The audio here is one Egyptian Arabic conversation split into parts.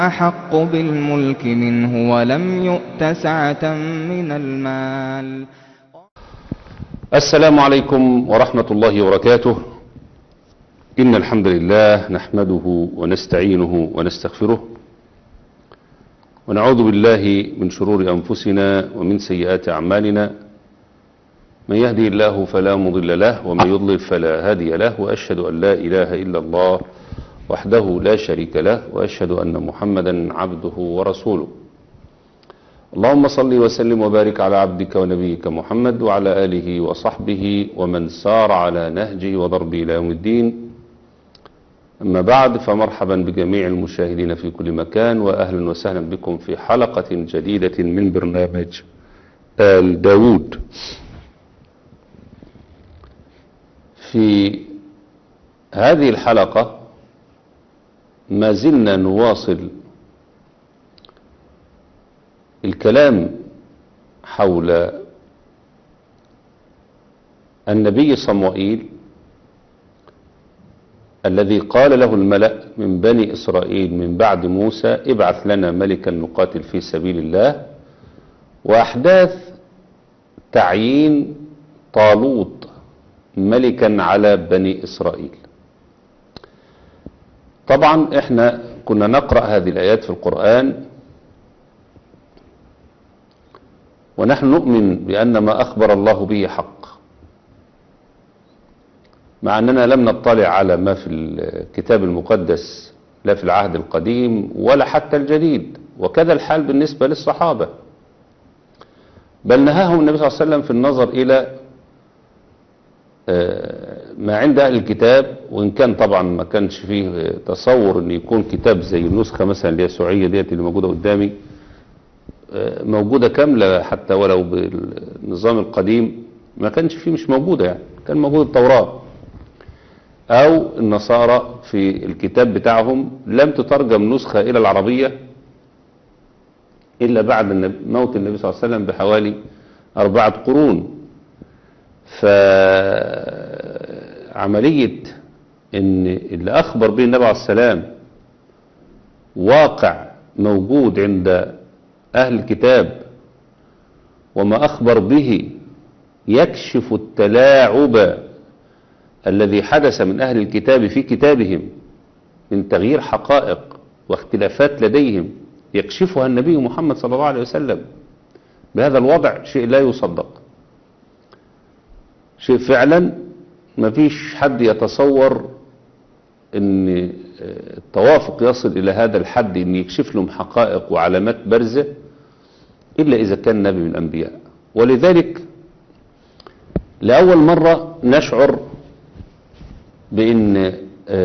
أحق بالملك منه ولم يؤت سعة من المال السلام عليكم ورحمة الله وبركاته إن الحمد لله نحمده ونستعينه ونستغفره ونعوذ بالله من شرور أنفسنا ومن سيئات أعمالنا من يهدي الله فلا مضل له ومن يضلل فلا هادي له وأشهد أن لا إله إلا الله وحده لا شريك له وأشهد أن محمدا عبده ورسوله اللهم صل وسلم وبارك على عبدك ونبيك محمد وعلى آله وصحبه ومن سار على نهجه وضربه إلى يوم الدين أما بعد فمرحبا بجميع المشاهدين في كل مكان وأهلا وسهلا بكم في حلقة جديدة من برنامج آل داود في هذه الحلقة ما زلنا نواصل الكلام حول النبي صموئيل الذي قال له الملأ من بني إسرائيل من بعد موسى ابعث لنا ملكا نقاتل في سبيل الله وأحداث تعيين طالوت ملكا على بني إسرائيل طبعا احنا كنا نقرأ هذه الآيات في القرآن ونحن نؤمن بأن ما أخبر الله به حق مع أننا لم نطلع على ما في الكتاب المقدس لا في العهد القديم ولا حتى الجديد وكذا الحال بالنسبة للصحابة بل نهاهم النبي صلى الله عليه وسلم في النظر إلى ما عند أهل الكتاب وإن كان طبعا ما كانش فيه تصور أن يكون كتاب زي النسخة مثلا اليسوعية ديت اللي موجودة قدامي موجودة كاملة حتى ولو بالنظام القديم ما كانش فيه مش موجودة يعني كان موجود التوراة أو النصارى في الكتاب بتاعهم لم تترجم نسخة إلى العربية إلا بعد موت النبي صلى الله عليه وسلم بحوالي أربعة قرون فعملية ان اللي اخبر به النبي عليه السلام واقع موجود عند اهل الكتاب وما اخبر به يكشف التلاعب الذي حدث من اهل الكتاب في كتابهم من تغيير حقائق واختلافات لديهم يكشفها النبي محمد صلى الله عليه وسلم بهذا الوضع شيء لا يصدق شيء فعلا ما فيش حد يتصور ان التوافق يصل الى هذا الحد ان يكشف لهم حقائق وعلامات بارزة الا اذا كان نبي من الانبياء ولذلك لأول مرة نشعر بان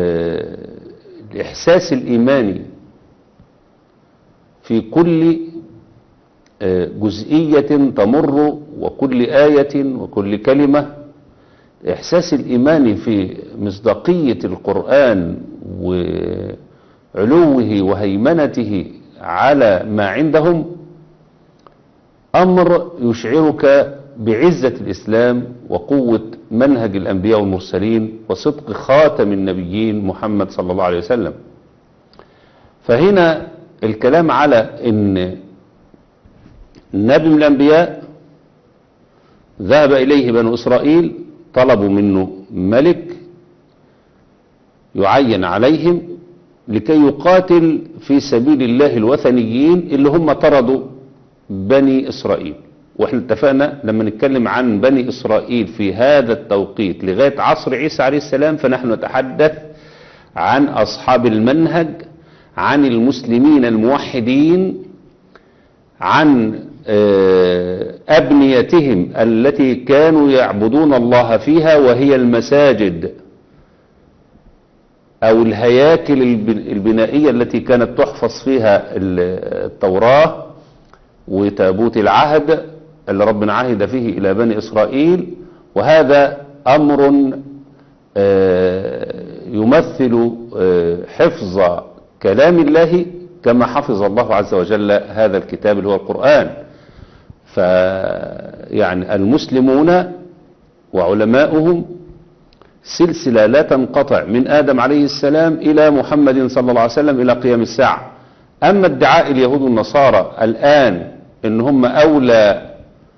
الاحساس الايماني في كل جزئية تمر وكل آية وكل كلمة إحساس الإيمان في مصداقية القرآن وعلوه وهيمنته على ما عندهم أمر يشعرك بعزة الإسلام وقوة منهج الأنبياء والمرسلين وصدق خاتم النبيين محمد صلى الله عليه وسلم فهنا الكلام على أن نبي من الأنبياء ذهب إليه بنو إسرائيل طلبوا منه ملك يعين عليهم لكي يقاتل في سبيل الله الوثنيين اللي هم طردوا بني إسرائيل واحنا اتفقنا لما نتكلم عن بني إسرائيل في هذا التوقيت لغاية عصر عيسى عليه السلام فنحن نتحدث عن أصحاب المنهج عن المسلمين الموحدين عن أبنيتهم التي كانوا يعبدون الله فيها وهي المساجد أو الهياكل البنائية التي كانت تحفظ فيها التوراة وتابوت العهد اللي ربنا عهد فيه إلى بني إسرائيل وهذا أمر يمثل حفظ كلام الله كما حفظ الله عز وجل هذا الكتاب اللي هو القرآن فيعني المسلمون وعلماؤهم سلسلة لا تنقطع من آدم عليه السلام إلى محمد صلى الله عليه وسلم إلى قيام الساعة أما ادعاء اليهود والنصارى الآن إن هم أولى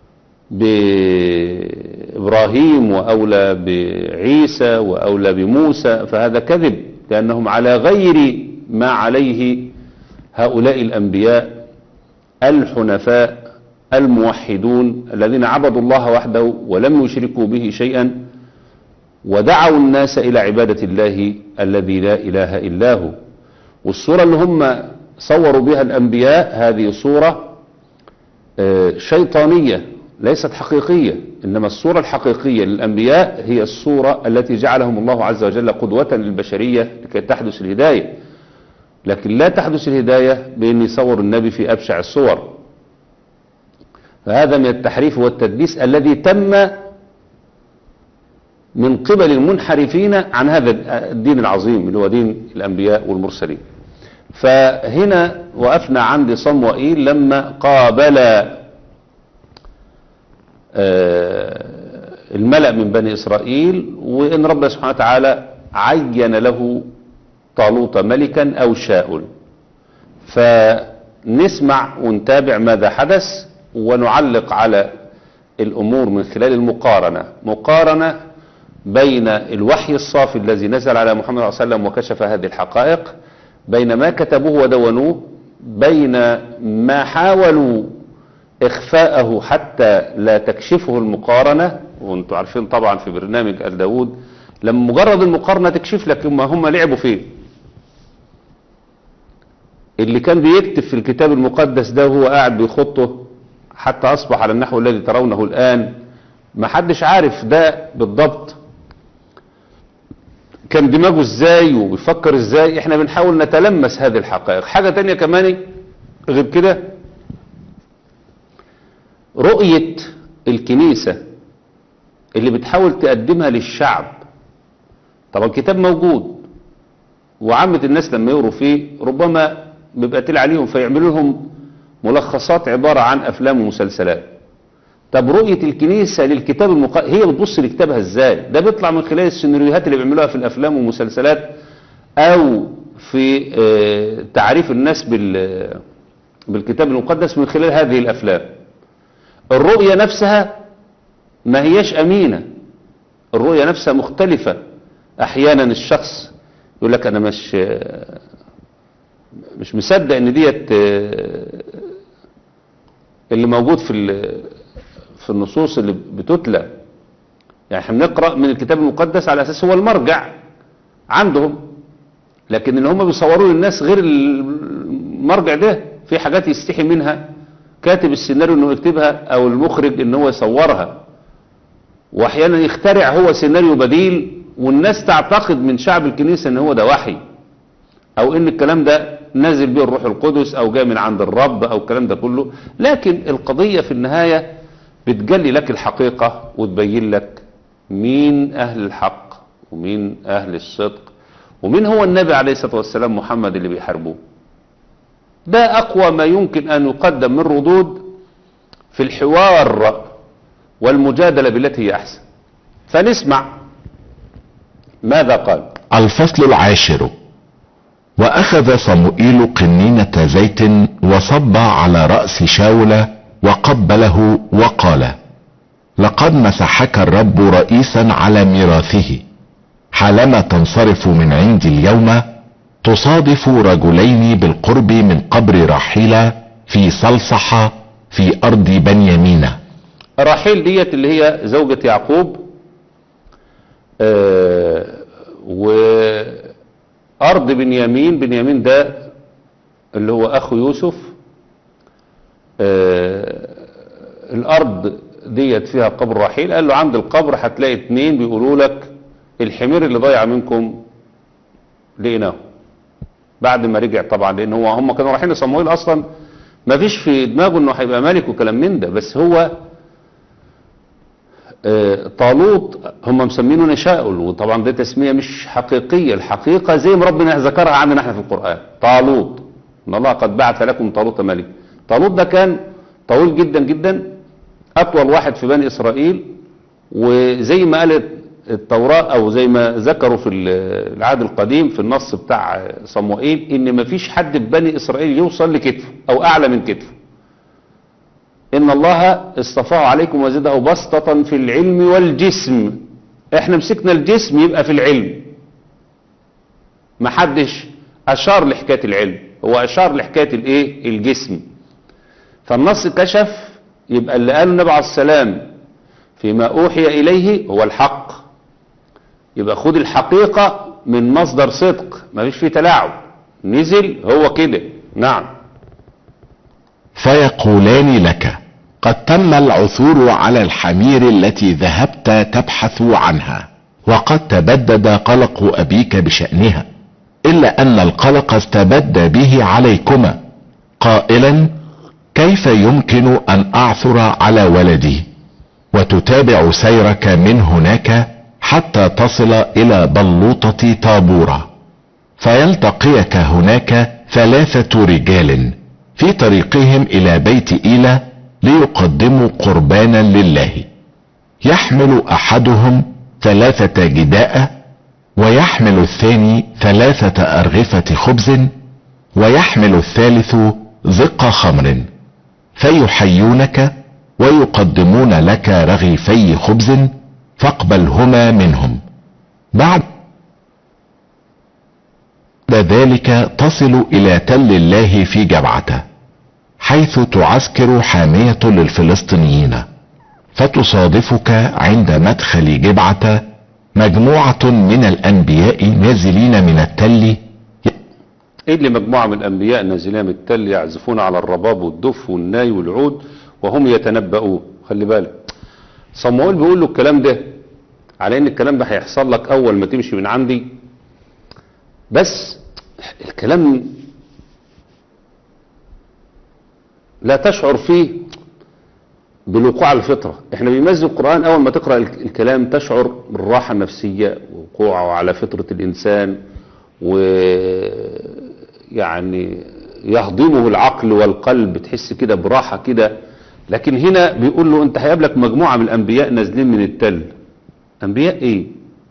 بإبراهيم وأولى بعيسى وأولى بموسى فهذا كذب لأنهم على غير ما عليه هؤلاء الأنبياء الحنفاء الموحدون الذين عبدوا الله وحده ولم يشركوا به شيئا ودعوا الناس إلى عبادة الله الذي لا إله إلا هو والصورة اللي هم صوروا بها الأنبياء هذه صورة آه، شيطانية ليست حقيقية إنما الصورة الحقيقية للأنبياء هي الصورة التي جعلهم الله عز وجل قدوة للبشرية لكي تحدث الهداية لكن لا تحدث الهداية بأن يصور النبي في أبشع الصور فهذا من التحريف والتدليس الذي تم من قبل المنحرفين عن هذا الدين العظيم اللي هو دين الأنبياء والمرسلين فهنا وقفنا عند صموئيل لما قابل آه، الملأ من بني إسرائيل وإن ربنا سبحانه وتعالى عين له طالوت ملكا أو شاؤل فنسمع ونتابع ماذا حدث ونعلق على الأمور من خلال المقارنة مقارنة بين الوحي الصافي الذي نزل على محمد صلى الله عليه وسلم وكشف هذه الحقائق بين ما كتبوه ودونوه بين ما حاولوا إخفاءه حتى لا تكشفه المقارنة وانتم عارفين طبعا في برنامج آل داود لما مجرد المقارنة تكشف لك ما هم لعبوا فيه اللي كان بيكتب في الكتاب المقدس ده وهو قاعد بيخطه حتى أصبح على النحو الذي ترونه الآن ما حدش عارف ده بالضبط كان دماغه ازاي وبيفكر ازاي احنا بنحاول نتلمس هذه الحقائق حاجة تانية كمان غير كده رؤية الكنيسة اللي بتحاول تقدمها للشعب طبعا الكتاب موجود وعامة الناس لما يقروا فيه ربما بيبقى تل عليهم فيعملوا لهم ملخصات عبارة عن أفلام ومسلسلات طب رؤية الكنيسة للكتاب المقدس هي بتبص لكتابها ازاي ده بيطلع من خلال السيناريوهات اللي بيعملوها في الأفلام والمسلسلات أو في آه، تعريف الناس بال بالكتاب المقدس من خلال هذه الأفلام الرؤية نفسها ما هيش أمينة الرؤية نفسها مختلفة أحيانا الشخص يقول لك أنا مش مش مصدق إن ديت اللي موجود في ال- في النصوص اللي بتتلى يعني احنا بنقرأ من الكتاب المقدس على أساس هو المرجع عندهم لكن اللي هم بيصوروا للناس غير المرجع ده في حاجات يستحي منها كاتب السيناريو انه يكتبها او المخرج ان هو يصورها واحيانا يخترع هو سيناريو بديل والناس تعتقد من شعب الكنيسة ان هو ده وحي او ان الكلام ده نازل به الروح القدس او جاي من عند الرب او الكلام ده كله لكن القضية في النهاية بتجلي لك الحقيقة وتبين لك مين اهل الحق ومين اهل الصدق ومين هو النبي عليه الصلاة والسلام محمد اللي بيحاربوه ده أقوى ما يمكن أن يقدم من ردود في الحوار والمجادلة بالتي هي أحسن فنسمع ماذا قال الفصل العاشر واخذ صموئيل قنينة زيت وصب على رأس شاول وقبله وقال لقد مسحك الرب رئيسا على ميراثه حالما تنصرف من عندي اليوم تصادف رجلين بالقرب من قبر رحيل في صلصحة في ارض بنيامين راحيل ديت اللي هي زوجة يعقوب آه وأرض بنيامين بنيامين ده اللي هو أخو يوسف آه الأرض ديت فيها قبر رحيل قال له عند القبر هتلاقي اتنين بيقولوا لك الحمير اللي ضايع منكم لقيناه بعد ما رجع طبعا لان هو هم كانوا رايحين لصموئيل اصلا ما فيش في دماغه انه هيبقى ملك وكلام من ده بس هو آه، طالوت هم مسمينه نشاؤل وطبعا دي تسمية مش حقيقية الحقيقة زي ما ربنا ذكرها عندنا احنا في القرآن طالوت ان الله قد بعث لكم طالوت ملك طالوت ده كان طويل جدا جدا اطول واحد في بني اسرائيل وزي ما قالت التوراة او زي ما ذكروا في ال- العهد القديم في النص بتاع صموئيل ان مفيش حد في بني اسرائيل يوصل لكتفه او اعلى من كتفه ان الله اصطفاه عليكم وزده بسطة في العلم والجسم احنا مسكنا الجسم يبقى في العلم محدش اشار لحكاية العلم هو اشار لحكاية الايه الجسم فالنص كشف يبقى اللي قاله النبي عليه السلام فيما اوحي اليه هو الحق يبقى خد الحقيقة من مصدر صدق مفيش فيه تلاعب نزل هو كده نعم فيقولان لك قد تم العثور على الحمير التي ذهبت تبحث عنها وقد تبدد قلق ابيك بشأنها الا ان القلق استبد به عليكما قائلا كيف يمكن ان اعثر على ولدي وتتابع سيرك من هناك حتى تصل الى بلوطة طابورة فيلتقيك هناك ثلاثة رجال في طريقهم الى بيت ايلا ليقدموا قربانا لله يحمل احدهم ثلاثة جداء ويحمل الثاني ثلاثة ارغفة خبز ويحمل الثالث زق خمر فيحيونك ويقدمون لك رغيفي خبز فاقبلهما منهم بعد ذلك تصل الى تل الله في جبعته حيث تعسكر حامية للفلسطينيين فتصادفك عند مدخل جبعة مجموعة من الانبياء نازلين من التل ايه اللي مجموعة من الانبياء نازلين من التل يعزفون على الرباب والدف والناي والعود وهم يتنبؤون خلي بالك صموئيل بيقول له الكلام ده على ان الكلام ده هيحصل لك اول ما تمشي من عندي بس الكلام لا تشعر فيه بالوقوع على الفطرة احنا بيميز القرآن اول ما تقرأ الك- الكلام تشعر بالراحة النفسية ووقوعه على فطرة الانسان ويعني يهضمه العقل والقلب تحس كده براحة كده لكن هنا بيقول له انت هيقابلك مجموعة من الانبياء نازلين من التل انبياء ايه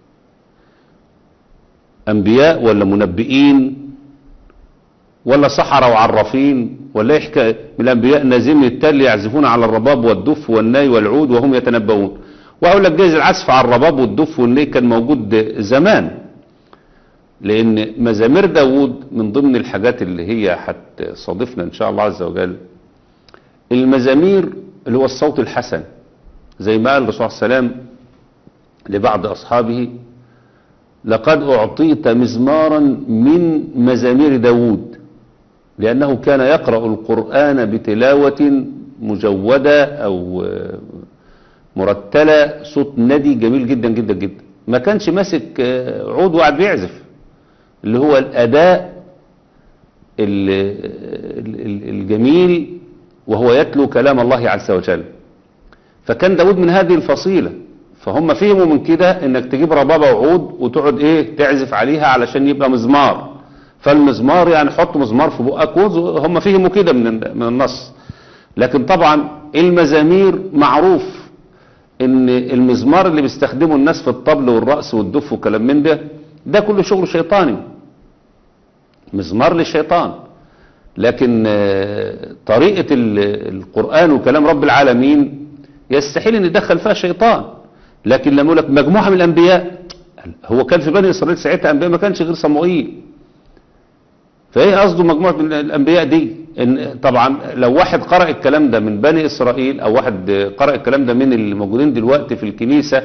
انبياء ولا منبئين ولا سحرة وعرافين ولا ايه حكاية من الانبياء نازلين من التل يعزفون على الرباب والدف والناي والعود وهم يتنبؤون واقول لك جايز العزف على الرباب والدف والناي كان موجود زمان لان مزامير داوود من ضمن الحاجات اللي هي هتصادفنا ان شاء الله عز وجل المزامير اللي هو الصوت الحسن زي ما قال الرسول صلى الله عليه وسلم لبعض اصحابه لقد اعطيت مزمارا من مزامير داوود لانه كان يقرأ القرآن بتلاوة مجودة او آه، مرتلة صوت ندي جميل جدا جدا جدا ما كانش ماسك آه، عود وقاعد بيعزف اللي هو الأداء ال- ال- ال- الجميل وهو يتلو كلام الله عز وجل فكان داود من هذه الفصيلة فهم فهموا من كده انك تجيب ربابة وعود وتقعد ايه تعزف عليها علشان يبقى مزمار فالمزمار يعني حط مزمار في بقك وز- هم فهموا كده من من النص لكن طبعا المزامير معروف ان المزمار اللي بيستخدمه الناس في الطبل والرقص والدف وكلام من ده ده كله شغل شيطاني مزمار للشيطان لكن آه، طريقة ال- القرآن وكلام رب العالمين يستحيل ان يدخل فيها شيطان لكن لما يقول لك مجموعة من الانبياء هو كان في بني اسرائيل ساعتها انبياء ما كانش غير صموئيل فايه قصده مجموعة من الانبياء دي ان طبعا لو واحد قرأ الكلام ده من بني اسرائيل او واحد قرأ الكلام ده من الموجودين دلوقتي في الكنيسة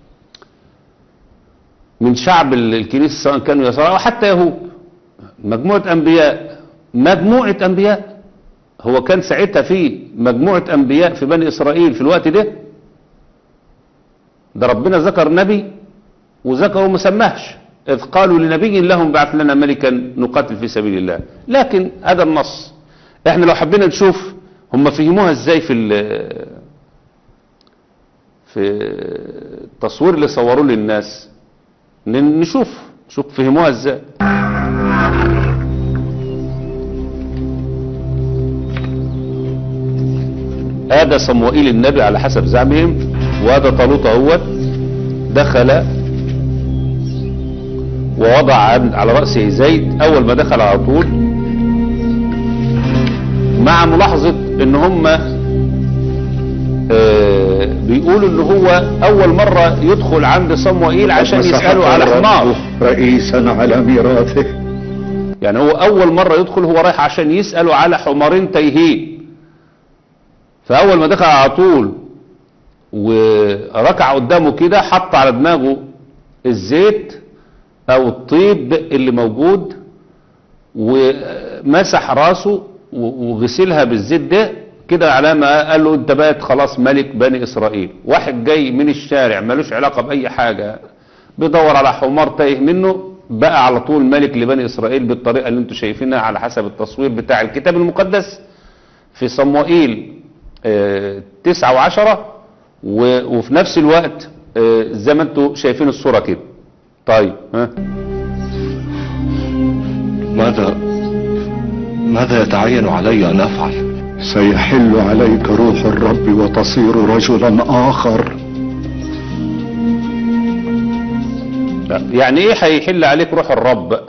من شعب ال- الكنيسة سواء كانوا يسار او حتى يهود مجموعة انبياء مجموعة انبياء هو كان ساعتها في مجموعة انبياء في بني اسرائيل في الوقت ده ده ربنا ذكر نبي وذكر وما سماهش إذ قالوا لنبي لهم بعث لنا ملكا نقاتل في سبيل الله لكن هذا النص احنا لو حبينا نشوف هم فهموها ازاي في ال- في التصوير اللي صوروه للناس ن- نشوف نشوف فهموها ازاي هذا صموئيل النبي على حسب زعمهم وهذا طالوت اهوت دخل ووضع عن- على رأسه زيت أول ما دخل على طول مع ملاحظة ان هم آه، بيقولوا ان هو اول مرة يدخل عند صموئيل عشان يسأله على حمار رئيسا على ميراثه يعني هو اول مرة يدخل هو رايح عشان يسأله على حمارين تايهين فاول ما دخل على طول وركع قدامه كده حط على دماغه الزيت او الطيب اللي موجود ومسح راسه و- وغسلها بالزيت ده كده على ما قال له انت بقت خلاص ملك بني اسرائيل واحد جاي من الشارع ملوش علاقة باي حاجة بيدور على حمار تايه منه بقى على طول ملك لبني اسرائيل بالطريقة اللي انتم شايفينها على حسب التصوير بتاع الكتاب المقدس في صموئيل آه، تسعة وعشرة و- وفي نفس الوقت آه، زي ما انتم شايفين الصورة كده طيب ها ماذا ماذا يتعين علي أن أفعل سيحل عليك روح الرب وتصير رجلا آخر لا. يعني ايه هيحل عليك روح الرب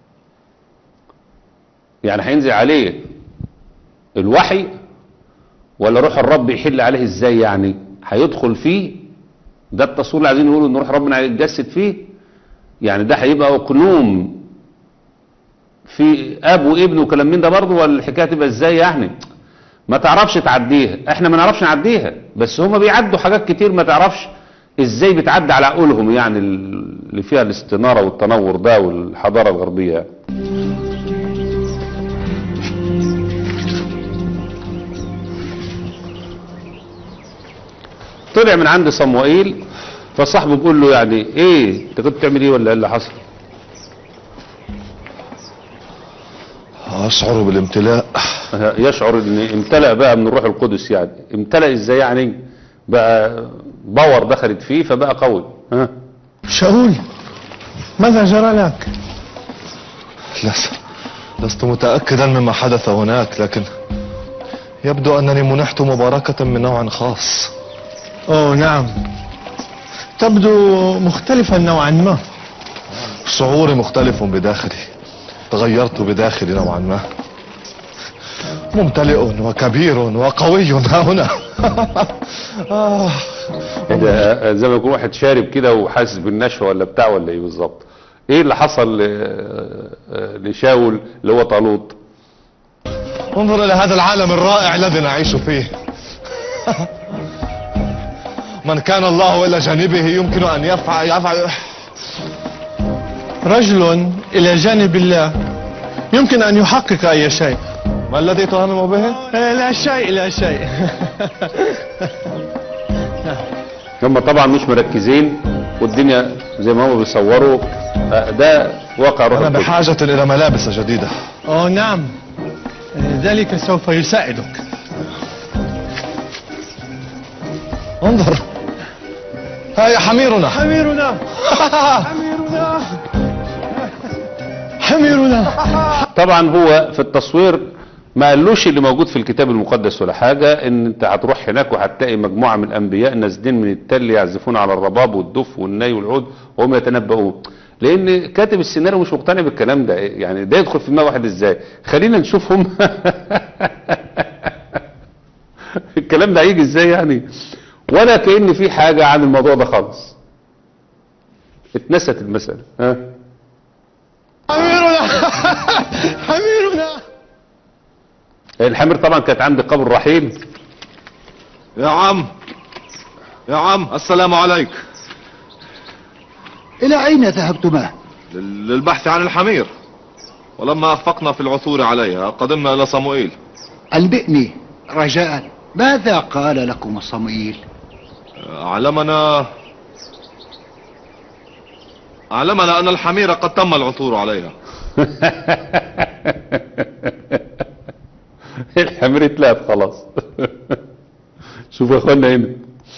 يعني هينزل عليه الوحي ولا روح الرب يحل عليه ازاي يعني هيدخل فيه ده التصوير اللي عايزين يقولوا ان روح ربنا هيتجسد فيه يعني ده هيبقى اقنوم في اب وابن وكلام من ده برضه ولا الحكايه تبقى ازاي يعني ما تعرفش تعديها احنا ما نعرفش نعديها بس هما بيعدوا حاجات كتير ما تعرفش ازاي بتعدي على عقولهم يعني اللي فيها الاستنارة والتنور ده والحضارة الغربية طلع من عند صموئيل فصاحبه بيقول له يعني ايه انت كنت بتعمل ايه ولا ايه اللي حصل أشعر بالامتلاء يشعر ان امتلأ بقى من الروح القدس يعني امتلأ ازاي يعني بقى باور دخلت فيه فبقى قوي ها شاول ماذا جرى لك لست لست متأكدا مما حدث هناك لكن يبدو أنني منحت مباركة من نوع خاص أوه نعم تبدو مختلفا نوعا ما شعوري مختلف بداخلي تغيرت بداخلي نوعا ما ممتلئ وكبير وقوي ها هنا آه. ده زي ما يكون واحد شارب كده وحاسس بالنشوة ولا بتاع ولا ايه بالظبط ايه اللي حصل ل- لشاول اللي هو طالوت انظر الى هذا العالم الرائع الذي نعيش فيه من كان الله الى جانبه يمكن ان يفعل يفعل رجل إلى جانب الله يمكن أن يحقق أي شيء ما الذي تهمم به؟ آه، لا شيء لا شيء هم طبعا مش مركزين والدنيا زي ما هم بيصوروا آه، ده واقع روح انا القدس. بحاجة الى ملابس جديدة أوه نعم آه، ذلك سوف يساعدك انظر هيا حميرنا حميرنا حميرنا حميرنا طبعا هو في التصوير ما قالوش اللي موجود في الكتاب المقدس ولا حاجة ان انت هتروح هناك وهتلاقي مجموعة من الانبياء نازلين من التل يعزفون على الرباب والدف والناي والعود وهم يتنبؤون لان كاتب السيناريو مش مقتنع بالكلام ده يعني ده يدخل في دماغ واحد ازاي خلينا نشوف هم الكلام ده هيجي ازاي يعني ولا كأن في حاجة عن الموضوع ده خالص اتنست المسألة ها حميرنا حميرنا الحمير طبعا كانت عند قبر رحيل يا عم يا عم السلام عليك إلى أين ذهبتما؟ لل- للبحث عن الحمير ولما أخفقنا في العثور عليها قدمنا إلى صموئيل أنبئني رجاء ماذا قال لكم صموئيل؟ علمنا علمنا أن الحمير قد تم العثور عليها الحمير اتلهب خلاص شوفوا يا اخوانا هنا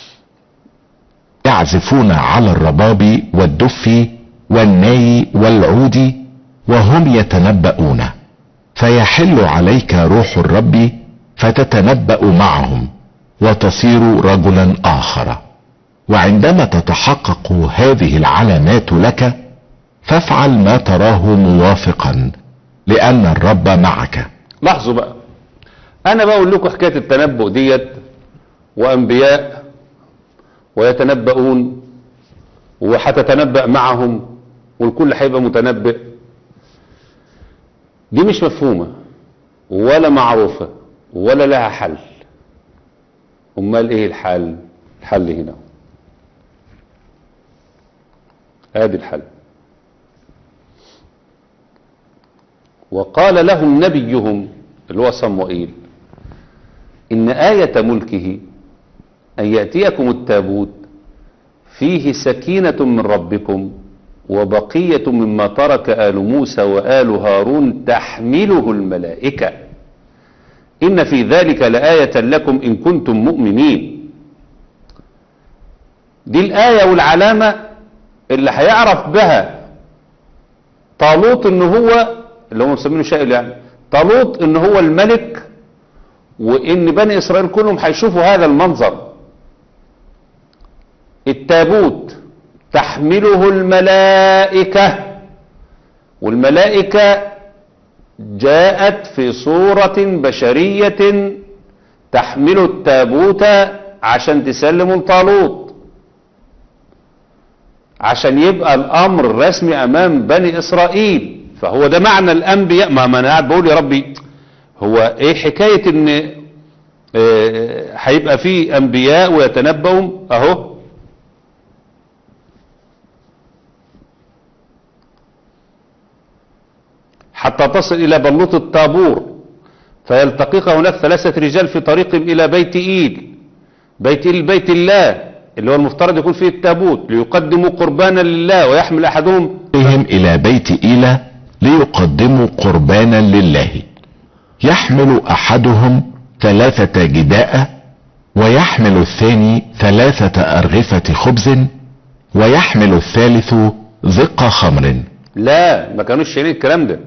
يعزفون على الرباب والدف والناي والعود وهم يتنبؤون فيحل عليك روح الرب فتتنبأ معهم وتصير رجلا آخر وعندما تتحقق هذه العلامات لك فافعل ما تراه موافقا لان الرب معك لاحظوا بقى انا بقول لكم حكايه التنبؤ ديت وانبياء ويتنبؤون وهتتنبأ معهم والكل هيبقى متنبئ دي مش مفهومه ولا معروفه ولا لها حل امال ايه الحل الحل هنا ادي الحل وقال لهم نبيهم اللي هو صموئيل إن آية ملكه أن يأتيكم التابوت فيه سكينة من ربكم وبقية مما ترك آل موسى وآل هارون تحمله الملائكة إن في ذلك لآية لكم إن كنتم مؤمنين دي الآية والعلامة اللي هيعرف بها طالوت ان هو اللي هم مسمينه شائل يعني طالوت ان هو الملك وان بني اسرائيل كلهم هيشوفوا هذا المنظر التابوت تحمله الملائكة والملائكة جاءت في صورة بشرية تحمل التابوت عشان تسلم طالوت عشان يبقى الامر الرسمي امام بني اسرائيل فهو ده معنى الانبياء ما ما انا قاعد بقول يا ربي هو ايه حكايه ان آه، هيبقى في انبياء ويتنبؤوا اهو حتى تصل الى بلوط الطابور فيلتقيك هناك ثلاثه رجال في طريقهم الى بيت ايل بيت ايل بيت الله اللي هو المفترض يكون فيه التابوت ليقدموا قربانا لله ويحمل احدهم بهم الى بيت ايلة ليقدموا قربانا لله يحمل احدهم ثلاثة جداء ويحمل الثاني ثلاثة ارغفة خبز ويحمل الثالث زق خمر لا ما كانوش شايلين الكلام ده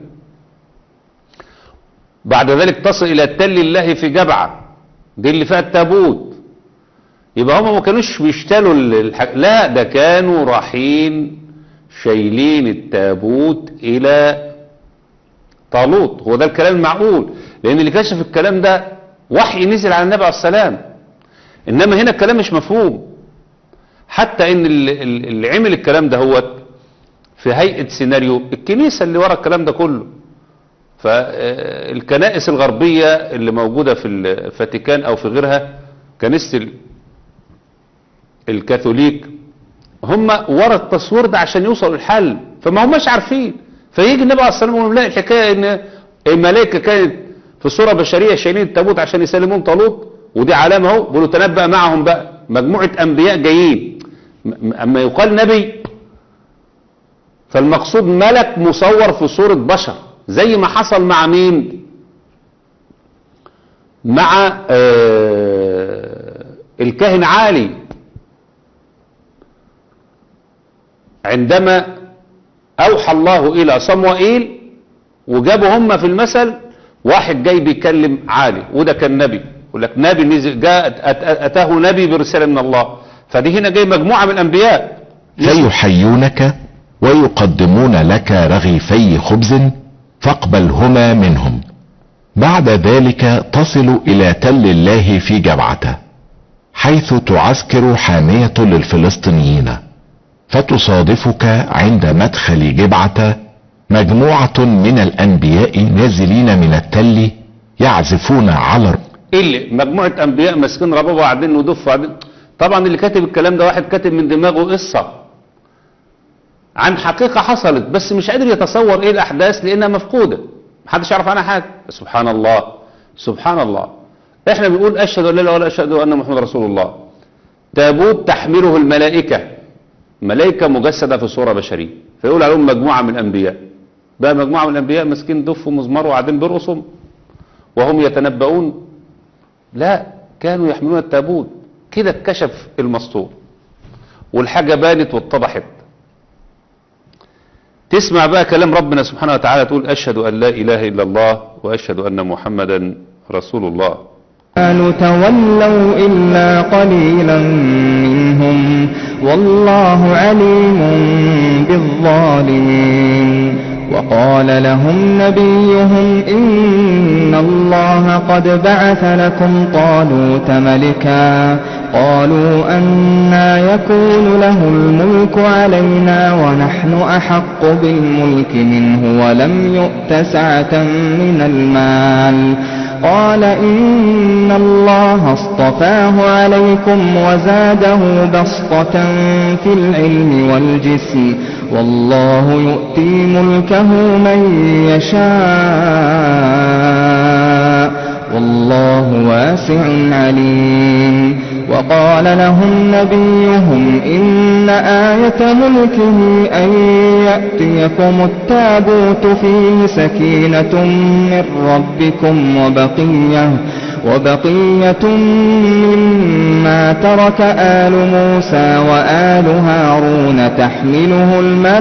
بعد ذلك تصل الى تل الله في جبعة دي اللي فيها التابوت يبقى هم ما كانوش بيشتلوا الح... لا ده كانوا رايحين شايلين التابوت الى طالوت هو ده الكلام المعقول لان اللي كشف الكلام ده وحي نزل على النبي عليه السلام انما هنا الكلام مش مفهوم حتى ان اللي, اللي عمل الكلام ده هو في هيئة سيناريو الكنيسة اللي ورا الكلام ده كله فالكنائس الغربية اللي موجودة في الفاتيكان او في غيرها كنيسة ال- الكاثوليك هم ورا التصوير ده عشان يوصلوا الحل فما هماش عارفين فيجي النبي عليه الصلاه والسلام يقول لا الحكايه ان الملائكه كانت في صوره بشريه شايلين التابوت عشان يسلمون طالوت ودي علامه اهو بيقولوا تنبأ معهم بقى مجموعه انبياء جايين م- اما يقال نبي فالمقصود ملك مصور في صوره بشر زي ما حصل مع مين مع آه الكاهن عالي عندما أوحى الله إلى صموئيل وجابوا هم في المثل واحد جاي بيكلم عالي وده كان نبي يقول لك نبي نزل جاء أت- أت- أتاه نبي برسالة من الله فدي هنا جاي مجموعة من الأنبياء فيحيونك ويقدمون لك رغيفي خبز فاقبلهما منهم بعد ذلك تصل الى تل الله في جبعته حيث تعسكر حامية للفلسطينيين فتصادفك عند مدخل جبعة مجموعة من الانبياء نازلين من التل يعزفون على الر- اللي مجموعة أنبياء ماسكين ربابة وقاعدين ودف وقاعدين طبعا اللي كاتب الكلام ده واحد كاتب من دماغه قصة عن حقيقة حصلت بس مش قادر يتصور ايه الأحداث لأنها مفقودة محدش يعرف عنها حاجة سبحان الله سبحان الله احنا بنقول أشهد أن لا إله إلا الله أشهد أن محمد رسول الله تابوت تحمله الملائكة ملائكة مجسدة في صورة بشرية فيقول عليهم مجموعة من الأنبياء بقى مجموعة من الأنبياء ماسكين دف ومزمار وقاعدين بيرقصوا وهم يتنبؤون لا كانوا يحملون التابوت كده اتكشف المسطور والحاجة بانت واتضحت تسمع بقى كلام ربنا سبحانه وتعالى تقول أشهد أن لا إله إلا الله وأشهد أن محمدا رسول الله قالوا تولوا إلا قليلا منهم والله عليم بالظالمين وقال لهم نبيهم إن الله قد بعث لكم طالوت ملكا قالوا أنا يكون له الملك علينا ونحن أحق بالملك منه ولم يؤت سعة من المال قال إن الله اصطفاه عليكم وزاده بسطة في العلم والجسم والله يؤتي ملكه من يشاء والله واسع عليم وقال لهم نبيهم إن آية ملكه أن يأتيكم التابوت فيه سكينة من ربكم وبقية وبقية مما ترك آل موسى وآل هارون تحمله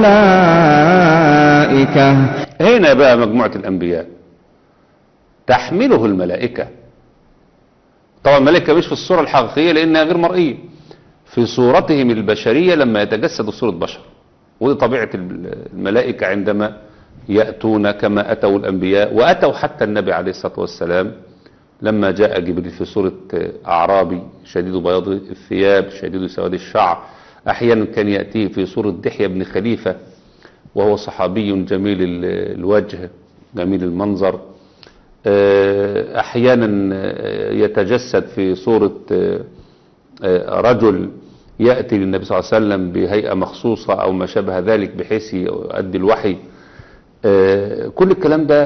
الملائكة هنا بقى مجموعة الأنبياء تحمله الملائكة طبعا الملائكة مش في الصورة الحقيقية لأنها غير مرئية في صورتهم البشرية لما يتجسدوا صورة بشر ودي طبيعة الملائكة عندما يأتون كما أتوا الأنبياء وأتوا حتى النبي عليه الصلاة والسلام لما جاء جبريل في صورة أعرابي شديد بياض الثياب شديد سواد الشعر أحيانا كان يأتيه في صورة دحية بن خليفة وهو صحابي جميل الوجه جميل المنظر أحيانا يتجسد في صورة رجل يأتي للنبي صلى الله عليه وسلم بهيئة مخصوصة أو ما شابه ذلك بحيث يؤدي الوحي كل الكلام ده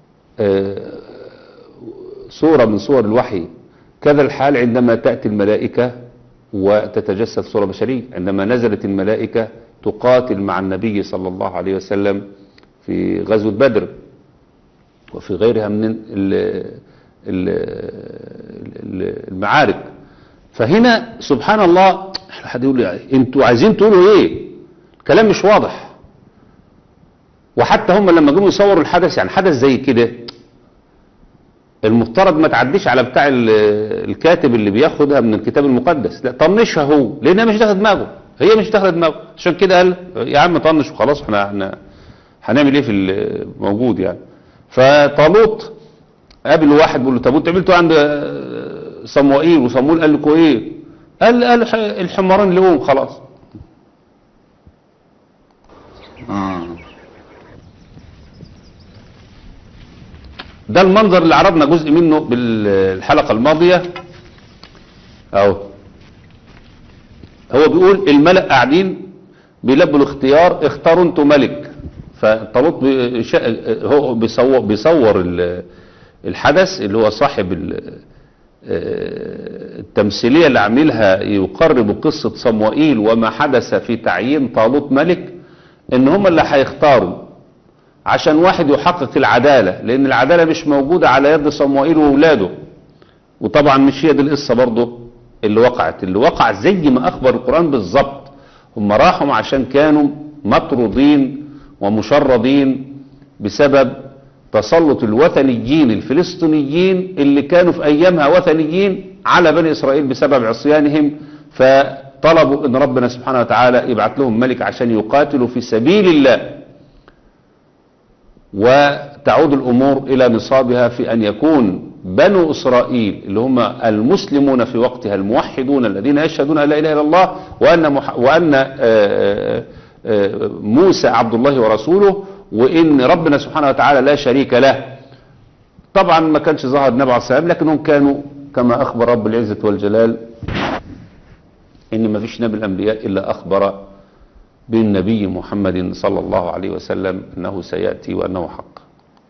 صورة من صور الوحي كذا الحال عندما تأتي الملائكة وتتجسد صورة بشرية عندما نزلت الملائكة تقاتل مع النبي صلى الله عليه وسلم في غزوة بدر وفي غيرها من المعارك فهنا سبحان الله حد يقول لي انتوا عايزين تقولوا ايه الكلام مش واضح وحتى هم لما جم يصوروا الحدث يعني حدث زي كده المفترض ما تعديش على بتاع الكاتب اللي بياخدها من الكتاب المقدس لا طنشها هو لانها مش داخل دماغه هي مش داخل دماغه عشان كده قال يا عم طنش وخلاص احنا احنا هنعمل ايه في الموجود يعني فطالوت قابل واحد بيقول له طب انتوا عملتوا عند صموئيل وصموئيل قال لكم ايه قال قال الحمارين لقوم خلاص آه. ده المنظر اللي عرضنا جزء منه بالحلقة الماضية اهو هو بيقول الملأ قاعدين بيلبوا الاختيار اختاروا انتوا ملك فطالوت هو بيصور, بيصور الحدث اللي هو صاحب التمثيلية اللي عاملها يقرب قصة صموئيل وما حدث في تعيين طالوت ملك ان هم اللي هيختاروا عشان واحد يحقق العدالة لان العدالة مش موجودة على يد صموئيل وولاده وطبعا مش هي دي القصة برضه اللي وقعت اللي وقع زي ما اخبر القرآن بالظبط هم راحوا عشان كانوا مطرودين ومشردين بسبب تسلط الوثنيين الفلسطينيين اللي كانوا في ايامها وثنيين على بني اسرائيل بسبب عصيانهم فطلبوا ان ربنا سبحانه وتعالى يبعث لهم ملك عشان يقاتلوا في سبيل الله وتعود الامور الى نصابها في ان يكون بنو اسرائيل اللي هم المسلمون في وقتها الموحدون الذين يشهدون ان لا اله الا الله وان مح وان آآ آآ موسى عبد الله ورسوله وان ربنا سبحانه وتعالى لا شريك له طبعا ما كانش ظهر النبي عليه السلام لكنهم كانوا كما اخبر رب العزه والجلال ان ما فيش نبي الانبياء الا اخبر بالنبي محمد صلى الله عليه وسلم انه سياتي وانه حق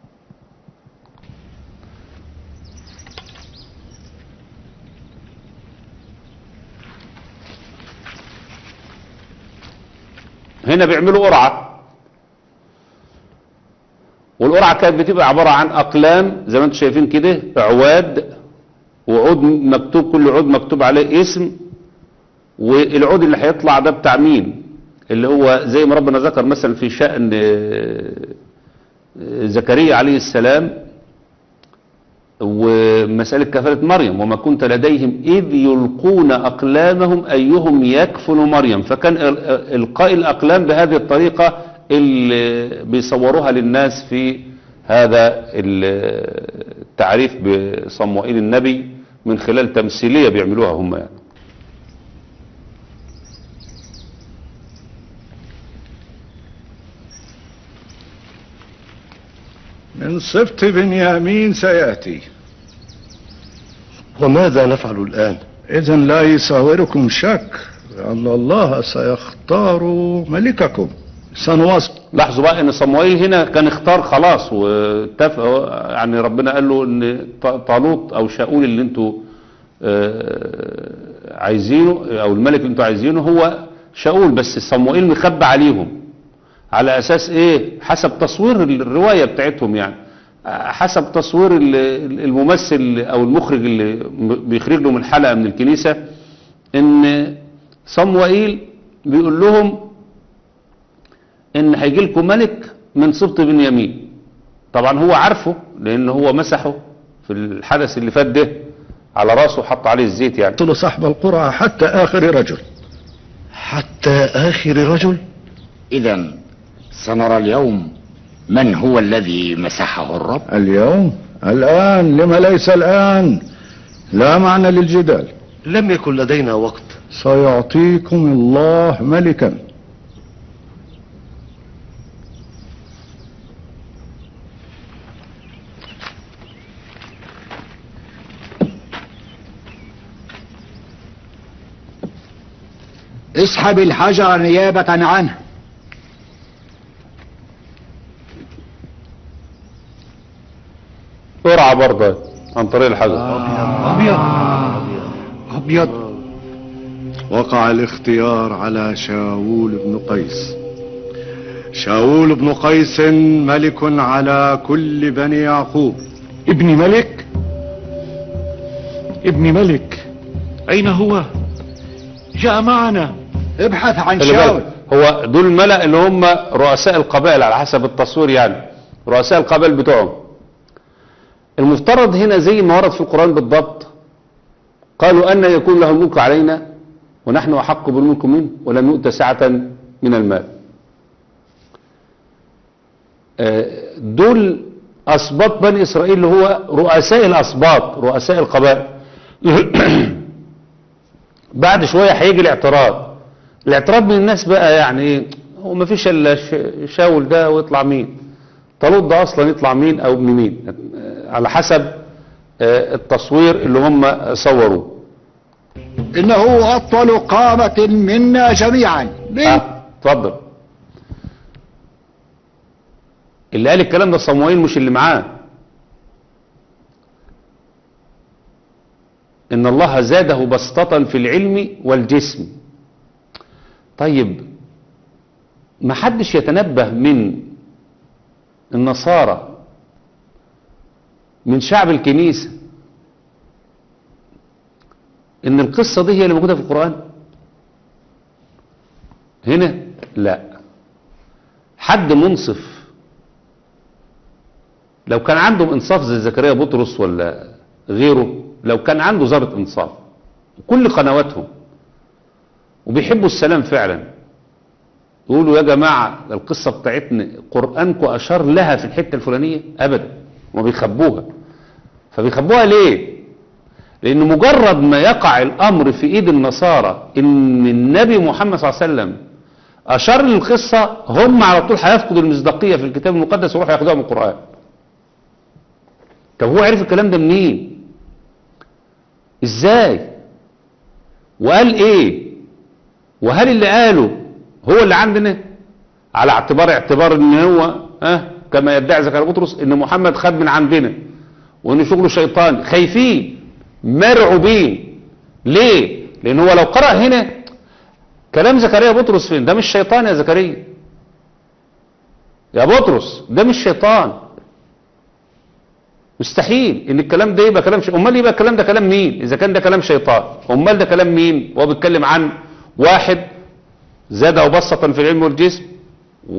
هنا بيعملوا قرعة والقرعة كانت بتبقى عبارة عن أقلام زي ما انتم شايفين كده عواد وعود مكتوب كل عود مكتوب عليه اسم والعود اللي هيطلع ده بتاع مين اللي هو زي ما ربنا ذكر مثلا في شأن زكريا عليه السلام ومسألة كفالة مريم وما كنت لديهم إذ يلقون أقلامهم أيهم يكفل مريم فكان ال- إلقاء الأقلام بهذه الطريقة اللي بيصوروها للناس في هذا ال- التعريف بصموئيل النبي من خلال تمثيلية بيعملوها هم يعني من سبط بنيامين سيأتي وماذا نفعل الآن إذا لا يساوركم شك أن الله سيختار ملككم سنواصل لاحظوا بقى ان صموئيل هنا كان اختار خلاص واتفق يعني ربنا قال له ان ط- طالوت او شاول اللي انتوا آه، عايزينه او الملك اللي انتوا عايزينه هو شاول بس صموئيل مخبى عليهم على اساس ايه حسب تصوير الرواية بتاعتهم يعني آه، حسب تصوير ال- ال- الممثل او المخرج اللي م- بيخرج لهم الحلقة من الكنيسة ان صموئيل بيقول لهم ان هيجي لكم ملك من سبط بنيامين طبعا هو عارفه لان هو مسحه في الحدث اللي فات ده على راسه وحط عليه الزيت يعني قتلوا صاحب القرى حتى آخر رجل حتى آخر رجل إذا سنرى اليوم من هو الذي مسحه الرب اليوم الآن لما ليس الآن لا معنى للجدال لم يكن لدينا وقت سيعطيكم الله ملكا اسحب الحجر نيابة عنه قرعة برضه عن طريق الحجر أبيض وقع الاختيار على شاول بن قيس شاول بن قيس ملك على كل بني يعقوب ابن ملك ابن ملك أين هو جاء معنا ابحث عن خلي شاول بالك هو دول الملأ اللي هم رؤساء القبائل على حسب التصوير يعني رؤساء القبائل بتوعهم المفترض هنا زي ما ورد في القرآن بالضبط قالوا أن يكون له الملك علينا ونحن أحق بالملك منه ولم يؤت سعة من المال آه، دول أسباط بني إسرائيل اللي هو رؤساء الأسباط رؤساء القبائل بعد شوية هيجي الاعتراض الاعتراض من الناس بقى يعني ايه هو ما فيش الا ش- شاول ده ويطلع مين طالوت ده اصلا يطلع مين او ابن مين آه، على حسب آه، التصوير اللي هم صوروه إنه أطول قامة منا جميعا ليه؟ آه، اتفضل اللي قال الكلام ده صموئيل مش اللي معاه ان الله زاده بسطة في العلم والجسم طيب ما حدش يتنبه من النصارى من شعب الكنيسة ان القصة دي هي اللي موجودة في القرآن هنا لا حد منصف لو كان عندهم انصاف زي زكريا بطرس ولا غيره لو كان عنده ذرة انصاف كل قنواتهم وبيحبوا السلام فعلا يقولوا يا جماعة القصة بتاعتنا قرآنكم أشار لها في الحتة الفلانية أبدا وما بيخبوها فبيخبوها ليه لأن مجرد ما يقع الأمر في إيد النصارى إن النبي محمد صلى الله عليه وسلم أشار للقصة هم على طول هيفقدوا المصداقية في الكتاب المقدس ويروحوا ياخدوها من القرآن طب هو عرف الكلام ده منين ازاي وقال ايه وهل اللي قاله هو اللي عندنا على اعتبار اعتبار ان هو اه كما يدعي زكريا بطرس ان محمد خد من عندنا وان شغله شيطان خايفين مرعوبين ليه لان هو لو قرأ هنا كلام زكريا بطرس فين ده مش شيطان يا زكريا يا بطرس ده مش شيطان مستحيل ان الكلام ده يبقى كلام شيطان امال يبقى الكلام ده كلام مين اذا كان ده كلام شيطان امال ده كلام مين وهو بيتكلم عن واحد زاد وبسطا في العلم والجسم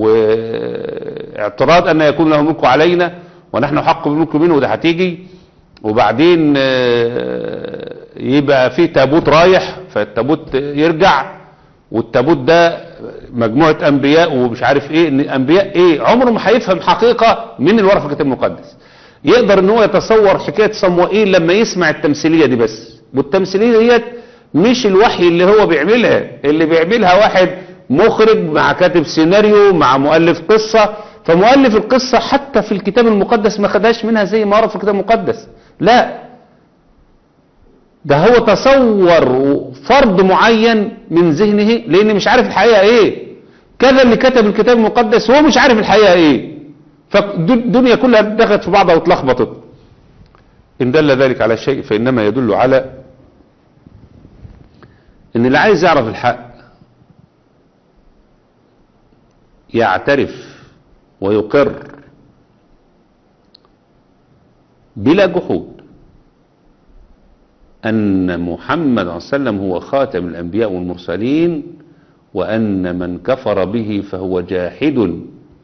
واعتراض ان يكون له ملك علينا ونحن حق بالملك منه وده هتيجي وبعدين آه، يبقى في تابوت رايح فالتابوت يرجع والتابوت ده مجموعة انبياء ومش عارف ايه ان انبياء ايه عمره ما هيفهم حقيقة من اللي ورا في الكتاب المقدس يقدر ان هو يتصور حكاية صموئيل لما يسمع التمثيلية دي بس والتمثيلية ديت مش الوحي اللي هو بيعملها اللي بيعملها واحد مخرج مع كاتب سيناريو مع مؤلف قصة فمؤلف القصة حتى في الكتاب المقدس ما خدهاش منها زي ما ورد في الكتاب المقدس لا ده هو تصور فرد معين من ذهنه لان مش عارف الحقيقة ايه كذا اللي كتب الكتاب المقدس هو مش عارف الحقيقة ايه فالدنيا كلها دخلت في بعضها واتلخبطت ان دل ذلك على شيء فانما يدل على ان اللي عايز يعرف الحق يعترف ويقر بلا جحود أن محمد صلى الله عليه وسلم هو خاتم الأنبياء والمرسلين وأن من كفر به فهو جاحد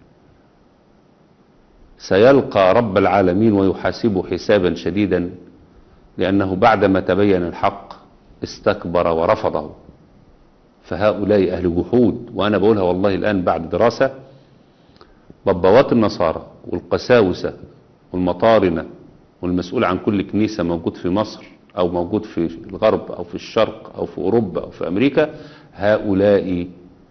سيلقى رب العالمين ويحاسبه حسابا شديدا لأنه بعدما تبين الحق استكبر ورفضه فهؤلاء أهل جحود وأنا بقولها والله الآن بعد دراسة ببوات النصارى والقساوسة والمطارنة والمسؤول عن كل كنيسة موجود في مصر أو موجود في الغرب أو في الشرق أو في أوروبا أو في أمريكا هؤلاء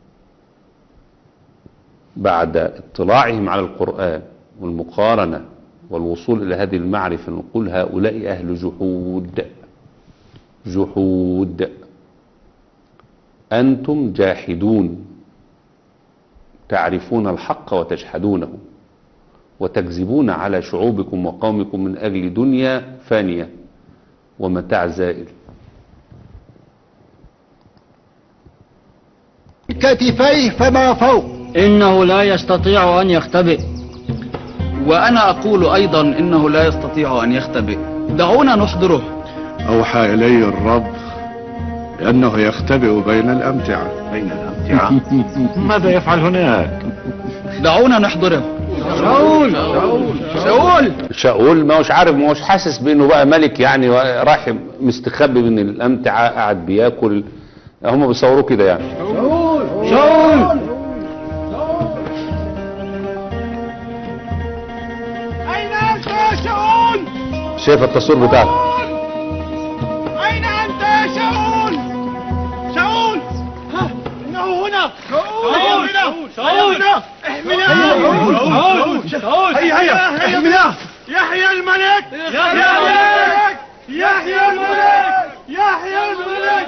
بعد اطلاعهم على القرآن والمقارنة والوصول إلى هذه المعرفة نقول هؤلاء أهل جحود جحود أنتم جاحدون تعرفون الحق وتجحدونه وتكذبون على شعوبكم وقومكم من أجل دنيا فانية ومتاع زائل كتفيه فما فوق إنه لا يستطيع أن يختبئ وأنا أقول أيضا إنه لا يستطيع أن يختبئ دعونا نحضره أوحى إلي الرب أنه يختبئ بين الأمتعة بين الأمتعة ماذا يفعل هناك دعونا نحضره شاول شاول شاول ما هوش عارف ما هوش حاسس بانه بقى ملك يعني راح مستخبي من الامتعه قاعد بياكل هم بيصوروه كده يعني شاول شاول أين أنت يا شاول؟ شايف التصوير بتاعك أين أنت يا شاول؟ شاول ها إنه هنا شاول هنا شاول هنا احملاه شاول شاول هيا هيا احملاه يحيى الملك يحيى الملك يحيى الملك يحيى الملك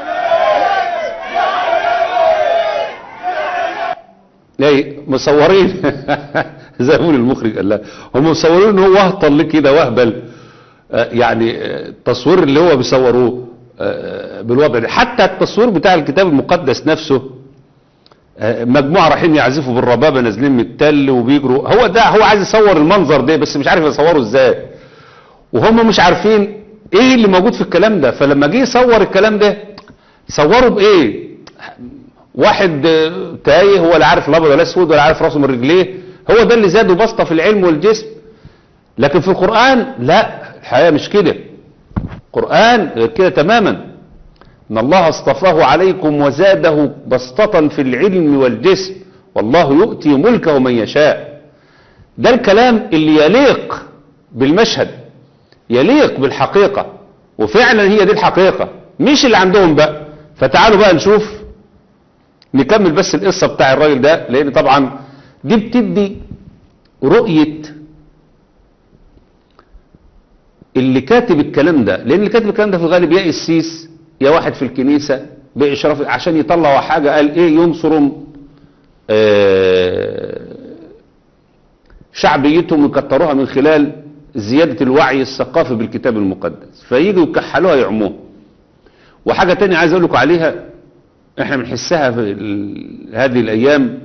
ايه مصورين زي ما بيقول المخرج قال لا هم مصورين ان هو اهطل ليه كده وهبل آه، يعني آه، التصوير اللي هو بيصوروه آه، بالوضع ده حتى التصوير بتاع الكتاب المقدس نفسه آه، مجموعة رايحين يعزفوا بالربابة نازلين من التل وبيجروا هو ده هو عايز يصور المنظر ده بس مش عارف يصوره ازاي وهم مش عارفين ايه اللي موجود في الكلام ده فلما جه يصور الكلام ده صوره بايه واحد آه، تايه هو لا عارف الابيض ولا الاسود ولا عارف راسه من رجليه هو ده اللي زاده بسطه في العلم والجسم لكن في القرآن لا الحقيقة مش كده القرآن غير كده تماما ان الله اصطفاه عليكم وزاده بسطة في العلم والجسم والله يؤتي ملكه من يشاء ده الكلام اللي يليق بالمشهد يليق بالحقيقة وفعلا هي دي الحقيقة مش اللي عندهم بقى فتعالوا بقى نشوف نكمل بس القصة بتاع الراجل ده لان طبعا دي بتدي رؤية اللي كاتب الكلام ده لان اللي كاتب الكلام ده في الغالب يا السيس يا واحد في الكنيسة بإشراف عشان يطلعوا حاجة قال ايه ينصروا آه شعبيتهم ويكتروها من خلال زيادة الوعي الثقافي بالكتاب المقدس فييجوا يكحلوها يعموها وحاجة تانية عايز اقول لكم عليها احنا بنحسها في ال- هذه الايام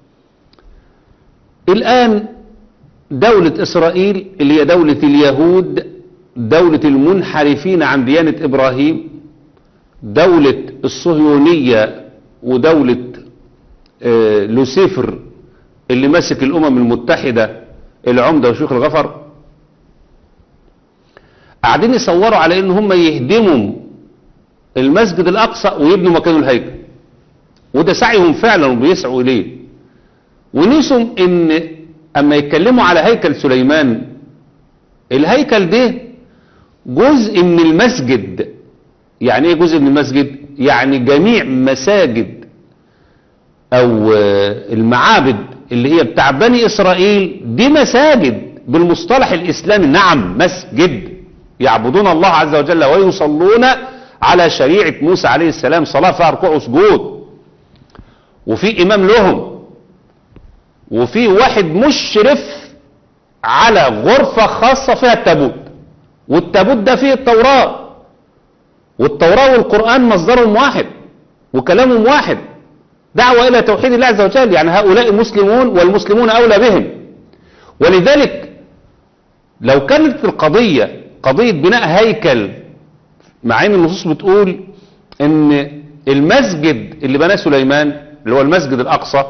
الان دولة اسرائيل اللي هي دولة اليهود دولة المنحرفين عن ديانة ابراهيم دولة الصهيونية ودولة آه، لوسيفر اللي ماسك الامم المتحدة العمدة وشيخ الغفر قاعدين يصوروا على ان هم يهدموا المسجد الاقصى ويبنوا مكانه الهيكل وده سعيهم فعلا وبيسعوا اليه ونسوا ان اما يتكلموا على هيكل سليمان الهيكل ده جزء من المسجد يعني ايه جزء من المسجد يعني جميع مساجد او آه، المعابد اللي هي بتاع بني اسرائيل دي مساجد بالمصطلح الاسلامي نعم مسجد يعبدون الله عز وجل ويصلون على شريعة موسى عليه السلام صلاة فيها ركوع وسجود وفي امام لهم وفي واحد مشرف على غرفة خاصة فيها التابوت والتابوت ده فيه التوراة والتوراة والقرآن مصدرهم واحد وكلامهم واحد دعوة إلى توحيد الله عز وجل يعني هؤلاء مسلمون والمسلمون أولى بهم ولذلك لو كانت القضية قضية بناء هيكل مع ان النصوص بتقول ان المسجد اللي بناه سليمان اللي هو المسجد الأقصى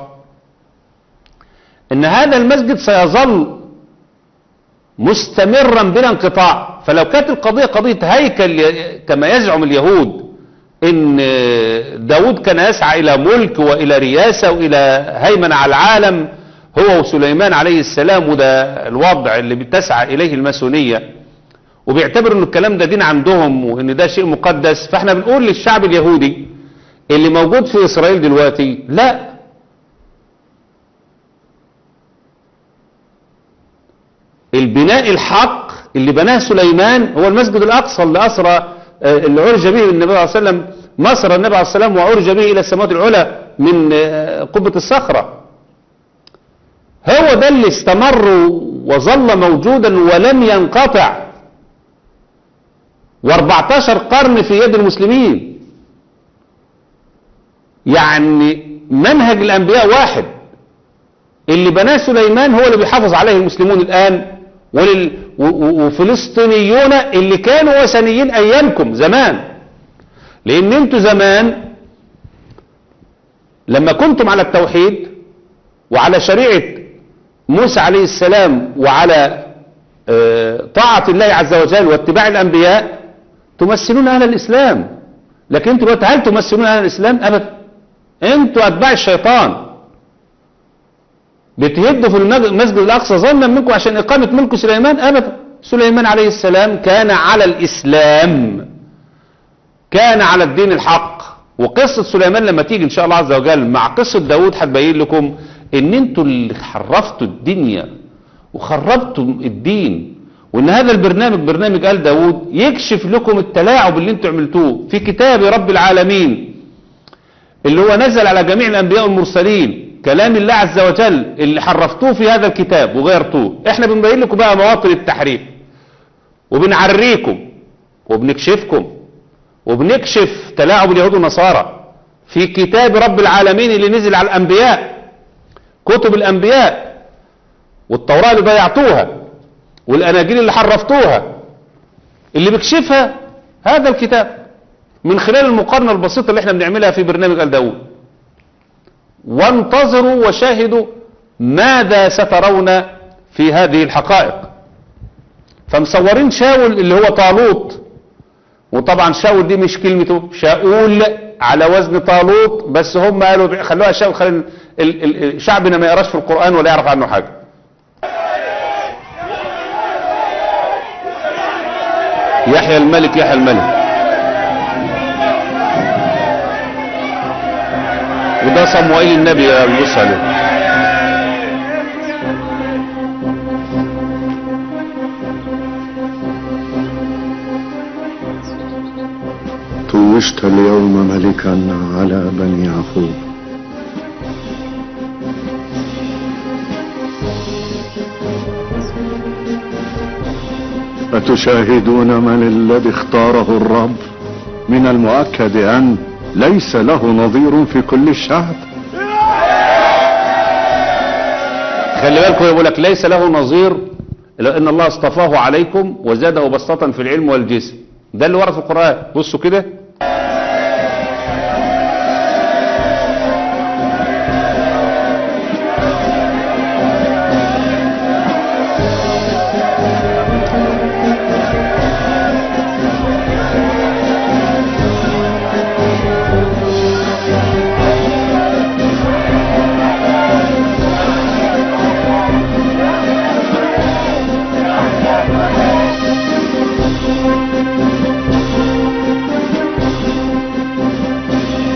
ان هذا المسجد سيظل مستمرا بلا انقطاع فلو كانت القضية قضية هيكل كما يزعم اليهود ان داود كان يسعى الى ملك والى رياسة والى هيمنة على العالم هو وسليمان عليه السلام وده الوضع اللي بتسعى اليه الماسونية وبيعتبروا ان الكلام ده دين عندهم وان ده شيء مقدس فاحنا بنقول للشعب اليهودي اللي موجود في اسرائيل دلوقتي لا البناء الحق اللي بناه سليمان هو المسجد الاقصى اللي اسرى آه، اللي عرج به النبي صلى الله عليه وسلم مصر النبي عليه السلام وعرج به الى السماوات العلى من آه، قبة الصخرة هو ده اللي استمر وظل موجودا ولم ينقطع و14 قرن في يد المسلمين يعني منهج الانبياء واحد اللي بناه سليمان هو اللي بيحافظ عليه المسلمون الان ولل... و- و- وفلسطينيون اللي كانوا وثنيين ايامكم زمان لان انتوا زمان لما كنتم على التوحيد وعلى شريعة موسى عليه السلام وعلى آه، طاعة الله عز وجل واتباع الانبياء تمثلون اهل الاسلام لكن انتوا دلوقتي هل تمثلون اهل الاسلام ابدا انتوا اتباع الشيطان بتهدوا في المج- المسجد الاقصى ظنا منكم عشان اقامة ملك سليمان ابدا سليمان عليه السلام كان على الاسلام كان على الدين الحق وقصة سليمان لما تيجي ان شاء الله عز وجل مع قصة داود هتبين لكم ان انتوا اللي حرفتوا الدنيا وخربتوا الدين وان هذا البرنامج برنامج آل داود يكشف لكم التلاعب اللي انتوا عملتوه في كتاب رب العالمين اللي هو نزل على جميع الانبياء والمرسلين كلام الله عز وجل اللي حرفتوه في هذا الكتاب وغيرتوه احنا بنبين لكم بقى مواطن التحريف وبنعريكم وبنكشفكم وبنكشف تلاعب اليهود والنصارى في كتاب رب العالمين اللي نزل على الانبياء كتب الانبياء والتوراة اللي ضيعتوها والاناجيل اللي حرفتوها اللي بيكشفها هذا الكتاب من خلال المقارنة البسيطة اللي احنا بنعملها في برنامج آل داود وانتظروا وشاهدوا ماذا سترون في هذه الحقائق فمصورين شاول اللي هو طالوت وطبعا شاول دي مش كلمته شاول على وزن طالوت بس هم قالوا خلوها شاول خلي ال- ال- ال- شعبنا ما يقراش في القرآن ولا يعرف عنه حاجة يحيى الملك يحيى الملك وده صموئيل النبي يا بص عليه توجت اليوم ملكا على بني يعقوب أتشاهدون من الذي اختاره الرب من المؤكد أن ليس له نظير في كل الشعب خلي بالكم يقول لك ليس له نظير الا ان الله اصطفاه عليكم وزاده بسطة في العلم والجسم ده اللي ورد في القرآن بصوا كده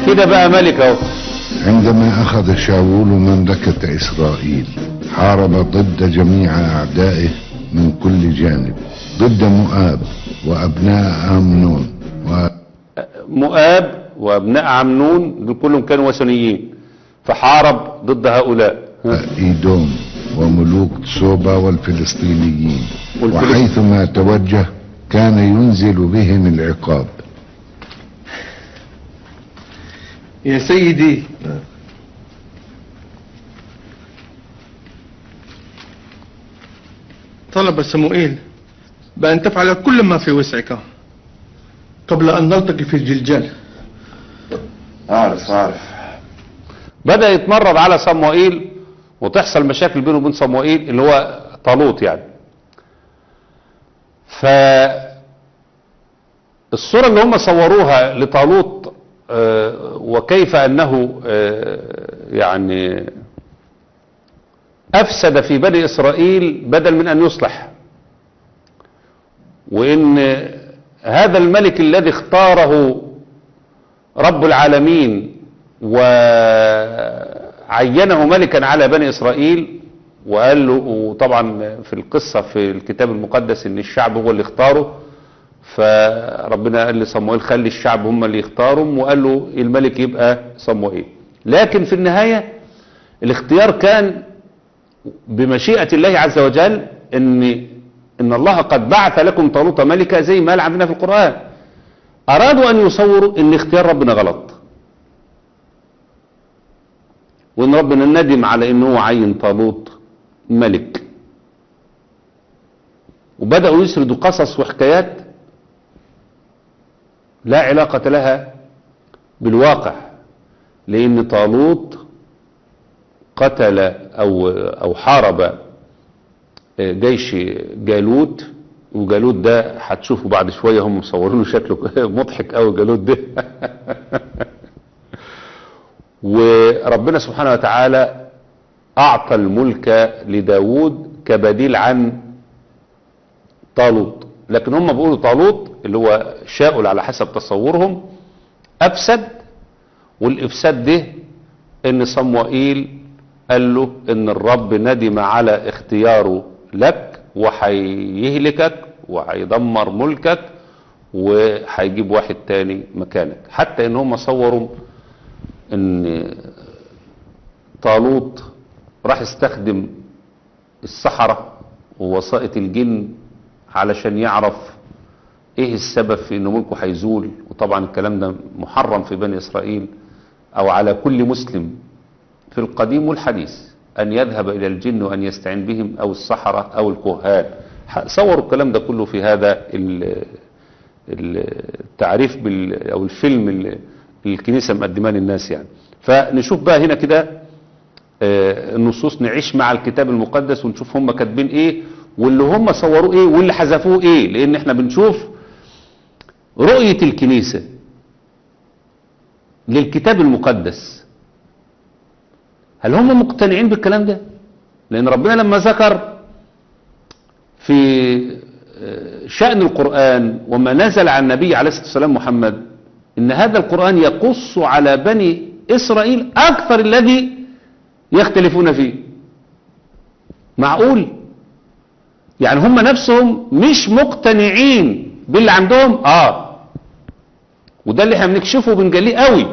كده بقى ملك اهو عندما أخذ شاول مملكة إسرائيل حارب ضد جميع أعدائه من كل جانب ضد مؤاب وأبناء أمنون و... مؤاب وابناء عمنون دول كلهم كانوا وثنيين فحارب ضد هؤلاء إيدوم وملوك سوبا والفلسطينيين وحيثما توجه كان ينزل بهم العقاب يا سيدي طلب سموئيل بأن تفعل كل ما في وسعك قبل أن نلتقي في الجلجال أعرف أعرف بدأ يتمرد على صموئيل وتحصل مشاكل بينه وبين صموئيل اللي هو طالوت يعني ف الصورة اللي هم صوروها لطالوت آه، وكيف أنه آه، يعني أفسد في بني إسرائيل بدل من أن يصلح وإن هذا الملك الذي اختاره رب العالمين وعينه ملكا على بني إسرائيل وقال له وطبعا في القصة في الكتاب المقدس ان الشعب هو اللي اختاره فربنا قال لصموئيل خلي الشعب هم اللي يختارهم وقال له الملك يبقى صموئيل لكن في النهاية الاختيار كان بمشيئة الله عز وجل ان ان الله قد بعث لكم طالوت ملكا زي ما قال عندنا في القرآن ارادوا ان يصوروا ان اختيار ربنا غلط وان ربنا ندم على انه هو عين طالوت ملك وبدأوا يسردوا قصص وحكايات لا علاقة لها بالواقع لأن طالوت قتل أو, أو حارب جيش جالوت وجالوت ده هتشوفوا بعد شوية هم مصورينه شكله مضحك قوي جالوت ده وربنا سبحانه وتعالى أعطى الملك لداود كبديل عن طالوت لكن هم بيقولوا طالوت اللي هو شاؤل على حسب تصورهم أفسد والإفساد ده إن صموئيل قال له إن الرب ندم على اختياره لك وهيهلكك وهيدمر ملكك وهيجيب واحد تاني مكانك حتى إن هم صوروا إن طالوت راح استخدم السحرة ووسائط الجن علشان يعرف ايه السبب في ان ملكه هيزول وطبعا الكلام ده محرم في بني اسرائيل او على كل مسلم في القديم والحديث ان يذهب الى الجن وان يستعين بهم او السحرة او الكهان صوروا الكلام ده كله في هذا التعريف بال او الفيلم اللي الكنيسة مقدماه للناس يعني فنشوف بقى هنا كده النصوص نعيش مع الكتاب المقدس ونشوف هم كاتبين ايه واللي هم صوروه ايه واللي حذفوه ايه لان احنا بنشوف رؤية الكنيسة للكتاب المقدس هل هم مقتنعين بالكلام ده لان ربنا لما ذكر في شأن القرآن وما نزل عن النبي عليه الصلاة والسلام محمد ان هذا القرآن يقص على بني اسرائيل اكثر الذي يختلفون فيه معقول يعني هم نفسهم مش مقتنعين باللي عندهم اه وده اللي احنا بنكشفه وبنجليه قوي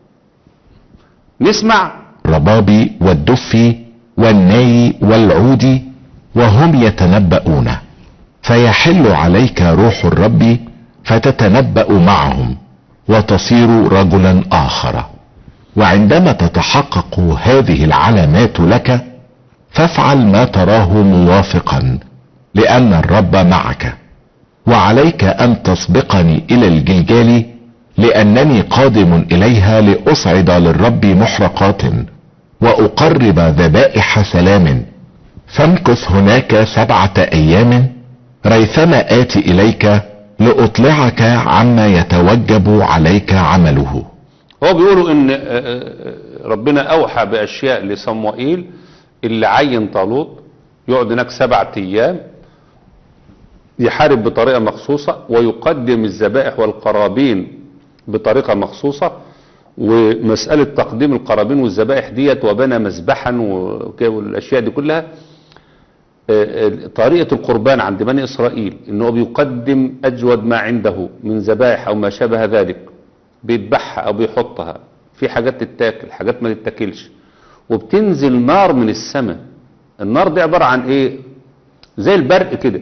نسمع ربابي والدف والناي والعود وهم يتنبؤون فيحل عليك روح الرب فتتنبأ معهم وتصير رجلا آخر وعندما تتحقق هذه العلامات لك فافعل ما تراه موافقا لان الرب معك وعليك ان تسبقني الى الجلجال لانني قادم اليها لاصعد للرب محرقات واقرب ذبائح سلام فامكث هناك سبعة ايام ريثما اتي اليك لاطلعك عما يتوجب عليك عمله هو بيقولوا ان ربنا اوحى باشياء لصموئيل اللي عين طالوت يقعد هناك سبعة ايام يحارب بطريقة مخصوصة ويقدم الذبائح والقرابين بطريقة مخصوصة ومسألة تقديم القرابين والذبائح ديت وبنى مذبحا وك- والأشياء دي كلها آه، آه، طريقة القربان عند بني إسرائيل إنه بيقدم أجود ما عنده من ذبائح أو ما شابه ذلك بيذبحها أو بيحطها في حاجات تتاكل حاجات ما تتاكلش وبتنزل نار من السماء النار دي عبارة عن إيه زي البرق كده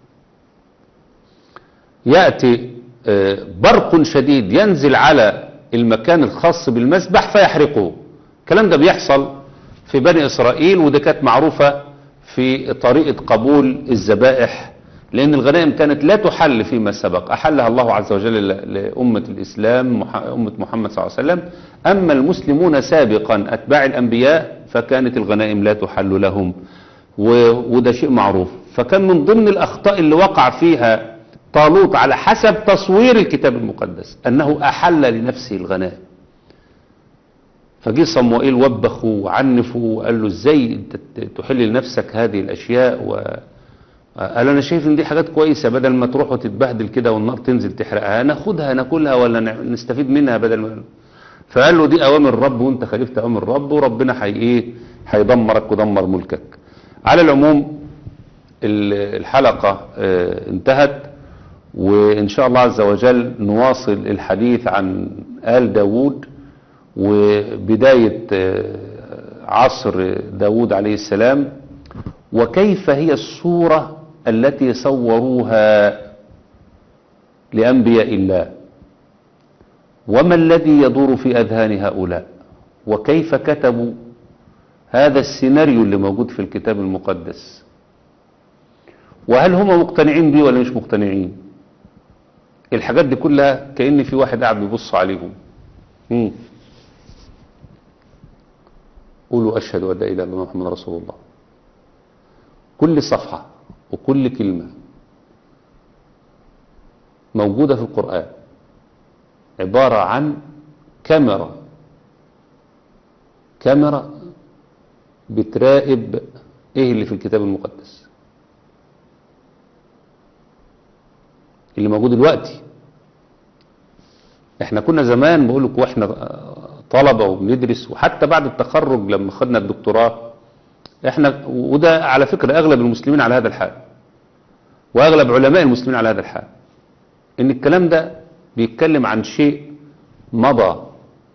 يأتي آه، برق شديد ينزل على المكان الخاص بالمسبح فيحرقه الكلام ده بيحصل في بني إسرائيل وده كانت معروفة في طريقة قبول الذبائح لأن الغنائم كانت لا تحل فيما سبق أحلها الله عز وجل ل- لأمة الإسلام مح- أمة محمد صلى الله عليه وسلم أما المسلمون سابقا أتباع الأنبياء فكانت الغنائم لا تحل لهم و- وده شيء معروف فكان من ضمن الأخطاء اللي وقع فيها طالوت على حسب تصوير الكتاب المقدس أنه أحل لنفسه الغنائم فجي صموئيل وبخه وعنفه وقال له ازاي انت ت- تحل لنفسك هذه الاشياء و قال انا شايف ان دي حاجات كويسه بدل ما تروح وتتبهدل كده والنار تنزل تحرقها ناخدها ناكلها ولا ن- نستفيد منها بدل ما فقال له دي اوامر الرب وانت خالفت اوامر الرب وربنا هي ايه هيدمرك ودمر ملكك على العموم ال- الحلقه آه، انتهت وان شاء الله عز وجل نواصل الحديث عن آل داوود وبداية آه، عصر داود عليه السلام وكيف هي الصورة التي صوروها لأنبياء الله وما الذي يدور في أذهان هؤلاء وكيف كتبوا هذا السيناريو اللي موجود في الكتاب المقدس وهل هم مقتنعين بيه ولا مش مقتنعين الحاجات دي كلها كأن في واحد قاعد بيبص عليهم مم. قولوا أشهد أن لا إله إلا الله محمد رسول الله كل صفحة وكل كلمة موجودة في القرآن عبارة عن كاميرا كاميرا بتراقب ايه اللي في الكتاب المقدس اللي موجود دلوقتي احنا كنا زمان بقول لك واحنا طلبة وبندرس وحتى بعد التخرج لما خدنا الدكتوراه احنا وده على فكرة اغلب المسلمين على هذا الحال واغلب علماء المسلمين على هذا الحال ان الكلام ده بيتكلم عن شيء مضى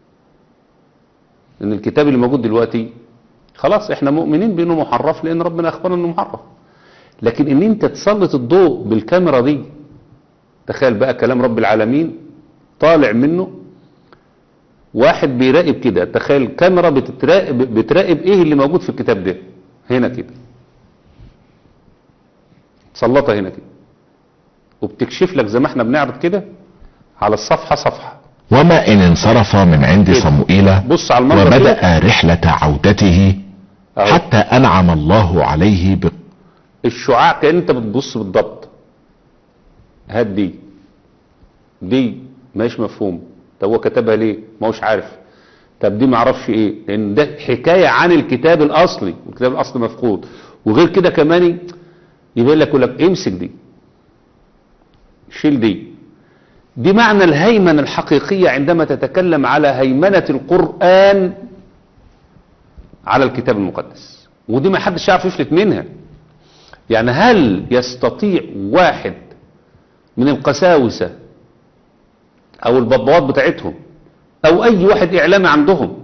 ان الكتاب اللي موجود دلوقتي خلاص احنا مؤمنين بانه محرف لان ربنا اخبرنا انه محرف لكن ان انت تسلط الضوء بالكاميرا دي تخيل بقى كلام رب العالمين طالع منه واحد بيراقب كده تخيل كاميرا بتراقب بتراقب ايه اللي موجود في الكتاب ده هنا كده تسلطها هنا كده وبتكشف لك زي ما احنا بنعرض كده على الصفحة صفحة وما إن انصرف من عند صموئيل بص على المنظر كده وبدأ رحلة عودته حتى أنعم الله عليه ب... الشعاع كأن انت بتبص بالضبط هات دي دي مش مفهوم طب هو كتبها ليه ما هوش عارف طب دي ما اعرفش ايه لان ده حكاية عن الكتاب الاصلي والكتاب الاصلي مفقود وغير كده كمان يبين لك يقول لك امسك دي شيل دي دي معنى الهيمنة الحقيقية عندما تتكلم على هيمنة القرآن على الكتاب المقدس ودي ما حدش يعرف يفلت منها يعني هل يستطيع واحد من القساوسة او البابوات بتاعتهم او اي واحد اعلامي عندهم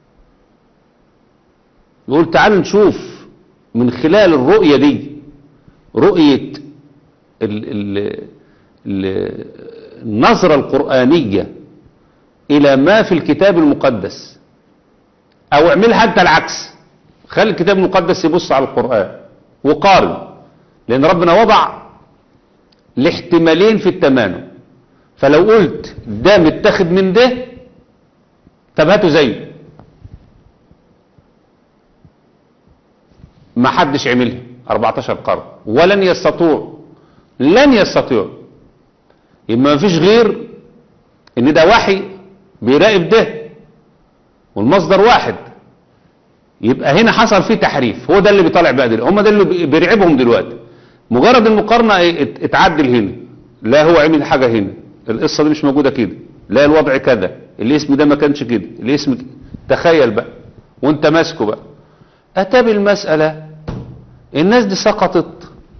يقول تعالوا نشوف من خلال الرؤية دي رؤية ال ال ال النظرة القرآنية إلى ما في الكتاب المقدس أو اعملها حتى العكس خلي الكتاب المقدس يبص على القرآن وقارن لأن ربنا وضع الاحتمالين في التمانع فلو قلت ده متاخد من ده طب هاتوا زيه ما حدش عملها 14 قرن ولن يستطيعوا لن يستطيعوا يبقى ما فيش غير ان ده وحي بيراقب ده والمصدر واحد يبقى هنا حصل فيه تحريف هو ده اللي بيطلع بقى دلوقتي هم ده اللي بيرعبهم دلوقتي مجرد المقارنة اتعدل هنا لا هو عمل حاجة هنا القصة دي مش موجودة كده لا الوضع كذا الاسم ده ما كانش كده الاسم ك- تخيل بقى وانت ماسكه بقى اتى بالمسألة الناس دي سقطت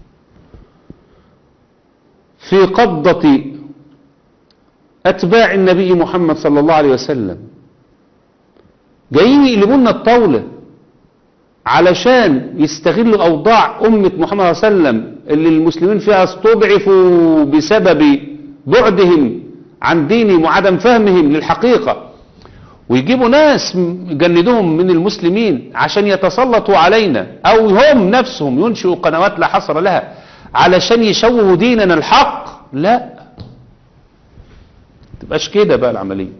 في قبضة اتباع النبي محمد صلى الله عليه وسلم جايين يقلبوا لنا الطاولة علشان يستغلوا اوضاع امة محمد صلى الله عليه وسلم اللي المسلمين فيها استضعفوا بسبب بعدهم عن دينهم وعدم فهمهم للحقيقة ويجيبوا ناس يجندوهم من المسلمين عشان يتسلطوا علينا او هم نفسهم ينشئوا قنوات لا حصر لها علشان يشوهوا ديننا الحق لا تبقاش كده بقى العملية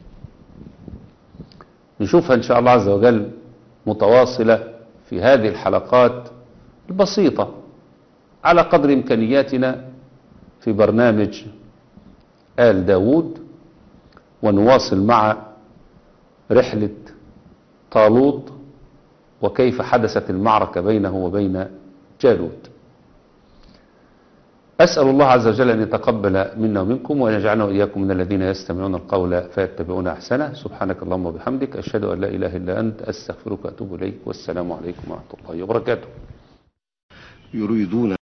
نشوفها ان شاء الله عز وجل متواصلة في هذه الحلقات البسيطة على قدر إمكانياتنا في برنامج آل داود ونواصل مع رحلة طالوت وكيف حدثت المعركة بينه وبين جالوت أسأل الله عز وجل أن يتقبل منا ومنكم وأن يجعلنا وإياكم من الذين يستمعون القول فيتبعون أحسنه سبحانك اللهم وبحمدك أشهد أن لا إله إلا أنت أستغفرك وأتوب إليك والسلام عليكم ورحمة الله وبركاته يريدون